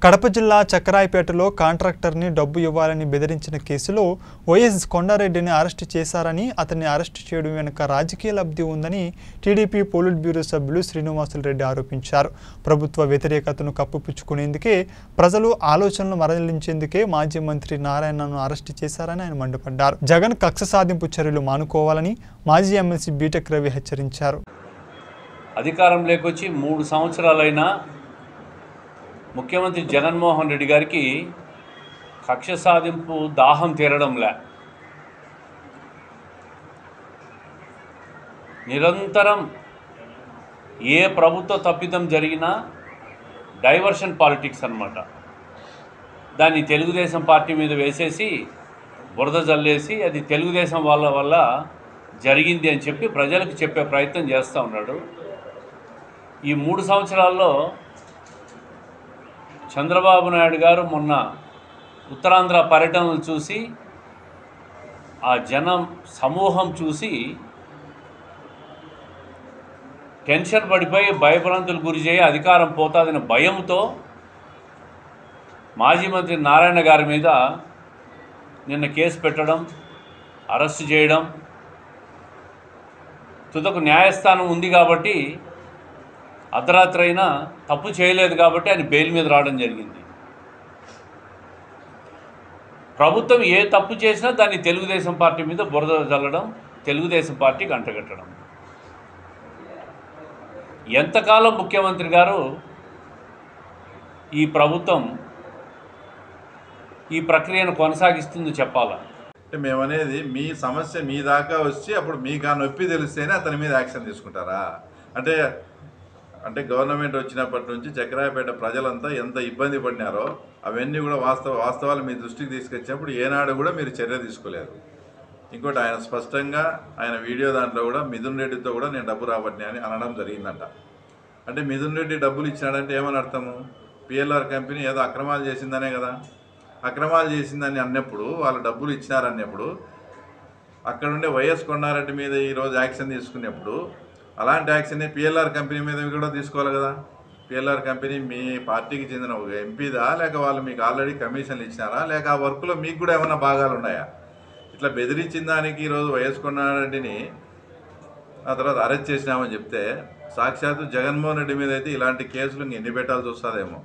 కడప జిల్లా చక్కరాయపేటలో కాంట్రాక్టర్ని డబ్బు ఇవ్వాలని బెదిరించిన కేసులో వైఎస్ కొండారెడ్డిని అరెస్టు చేశారని అతన్ని అరెస్టు చేయడం వెనుక రాజకీయ లబ్ధి ఉందని టీడీపీ పోలిట్ బ్యూరో సభ్యులు శ్రీనివాసులరెడ్డి ఆరోపించారు ప్రభుత్వ వ్యతిరేకతను కప్పిపుచ్చుకునేందుకే ప్రజలు ఆలోచనలు మరలించేందుకే మాజీ మంత్రి నారాయణను అరెస్టు చేశారని ఆయన మండిపడ్డారు జగన్ కక్ష సాధింపు చర్యలు మానుకోవాలని మాజీ ఎమ్మెల్సీ బీటెక్ రవి హెచ్చరించారు అధికారం లేకొచ్చి మూడు సంవత్సరాలైనా ముఖ్యమంత్రి జగన్మోహన్ రెడ్డి గారికి కక్ష సాధింపు దాహం తీరడంలే నిరంతరం ఏ ప్రభుత్వ తప్పిదం జరిగినా డైవర్షన్ పాలిటిక్స్ అన్నమాట దాన్ని తెలుగుదేశం పార్టీ మీద వేసేసి బురద జల్లేసి అది తెలుగుదేశం వాళ్ళ వల్ల జరిగింది అని చెప్పి ప్రజలకు చెప్పే ప్రయత్నం చేస్తూ ఉన్నాడు ఈ మూడు సంవత్సరాల్లో చంద్రబాబు నాయుడు గారు మొన్న ఉత్తరాంధ్ర పర్యటనలు చూసి ఆ జనం సమూహం చూసి టెన్షన్ పడిపోయి భయభ్రాంతులు గురి చేయి అధికారం పోతాదనే భయంతో మాజీ మంత్రి నారాయణ గారి మీద నిన్న కేసు పెట్టడం అరెస్ట్ చేయడం తుదకు న్యాయస్థానం ఉంది కాబట్టి అర్ధరాత్రి అయినా తప్పు చేయలేదు కాబట్టి ఆయన బెయిల్ మీద రావడం జరిగింది ప్రభుత్వం ఏ తప్పు చేసినా దాన్ని తెలుగుదేశం పార్టీ మీద బురద చల్లడం తెలుగుదేశం పార్టీకి అంటగట్టడం ఎంతకాలం ముఖ్యమంత్రి గారు ఈ ప్రభుత్వం ఈ ప్రక్రియను కొనసాగిస్తుందో చెప్పాలా అంటే మేమనేది మీ సమస్య మీ దాకా వచ్చి అప్పుడు మీకు ఆ నొప్పి తెలిస్తేనే అతని మీద యాక్షన్ తీసుకుంటారా అంటే అంటే గవర్నమెంట్ వచ్చినప్పటి నుంచి చక్రాయపేట ప్రజలంతా ఎంత ఇబ్బంది పడినారో అవన్నీ కూడా వాస్తవ వాస్తవాలు మీ దృష్టికి తీసుకొచ్చినప్పుడు ఏనాడు కూడా మీరు చర్య తీసుకోలేదు ఇంకోటి ఆయన స్పష్టంగా ఆయన వీడియో దాంట్లో కూడా మిథున్ రెడ్డితో కూడా నేను డబ్బు రాబట్టినా అని అనడం జరిగిందంట అంటే మిథున్ రెడ్డి డబ్బులు ఇచ్చినాడంటే ఏమని అర్థము పిఎల్ఆర్ కంపెనీ ఏదో అక్రమాలు చేసిందనే కదా అక్రమాలు చేసిందని అన్నప్పుడు వాళ్ళు డబ్బులు ఇచ్చినారన్నప్పుడు అక్కడ ఉండే వైఎస్ కొండారెడ్డి మీద ఈరోజు యాక్షన్ తీసుకునేప్పుడు అలాంటి యాక్షన్ పిఎల్ఆర్ కంపెనీ మీద కూడా తీసుకోవాలి కదా పిఎల్ఆర్ కంపెనీ మీ పార్టీకి చెందిన ఒక ఎంపీదా లేక వాళ్ళు మీకు ఆల్రెడీ కమిషన్లు ఇచ్చినారా లేక ఆ వర్క్లో మీకు కూడా ఏమైనా భాగాలు ఉన్నాయా ఇట్లా బెదిరించిన దానికి ఈరోజు వైఎస్ కొండారెడ్డిని ఆ తర్వాత అరెస్ట్ చేసినామని చెప్తే సాక్షాత్తు జగన్మోహన్ రెడ్డి మీద అయితే ఇలాంటి కేసులు ఇంక ఎన్ని పెట్టాల్సి వస్తుందేమో